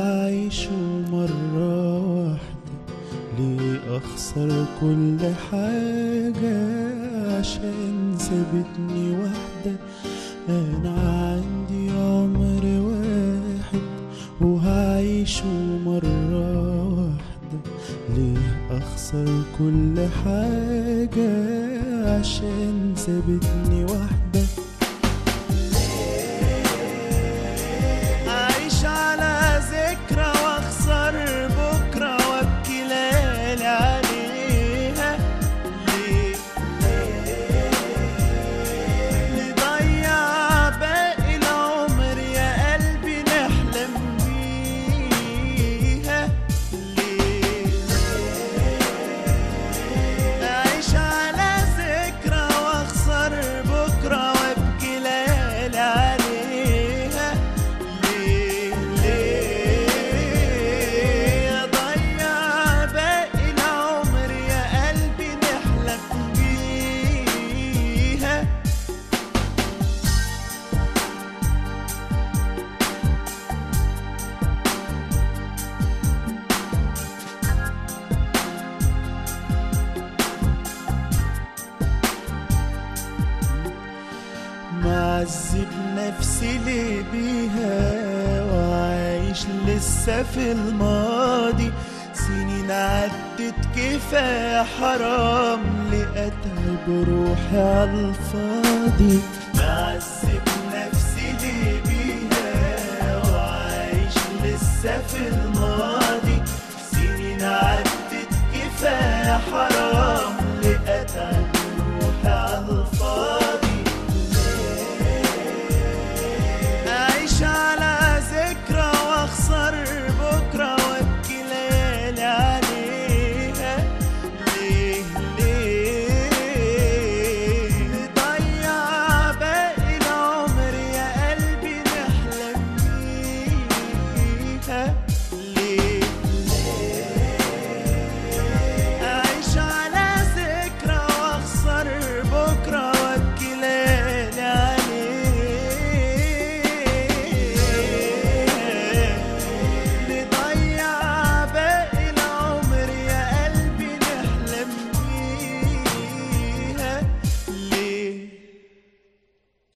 وهعيشه مرة واحدة ليه أخسر كل حاجة عشان سابتني واحدة أنا عندي عمر واحد وهعيشه مرة واحدة ليه أخسر كل حاجة عشان سابتني واحدة أعيش على ذكرى وأخسر بكرة وأبكي ليالي عليها ليه نضيع باقي العمر يا قلبي نحلم بيها ليه أعيش على ذكرى وأخسر بكرة وأبكي ليالي عليها ليه ليه أضيع باقي العمر يا قلبي نحلم بيها معذب نفسي ليه بيها وعايش لسه في الماضي سنين عدت كفاية حرام لأتعب روحي عالفاضي معذب نفسي ليه بيها وعايش لسه في الماضي سنين عدت كفاية حرام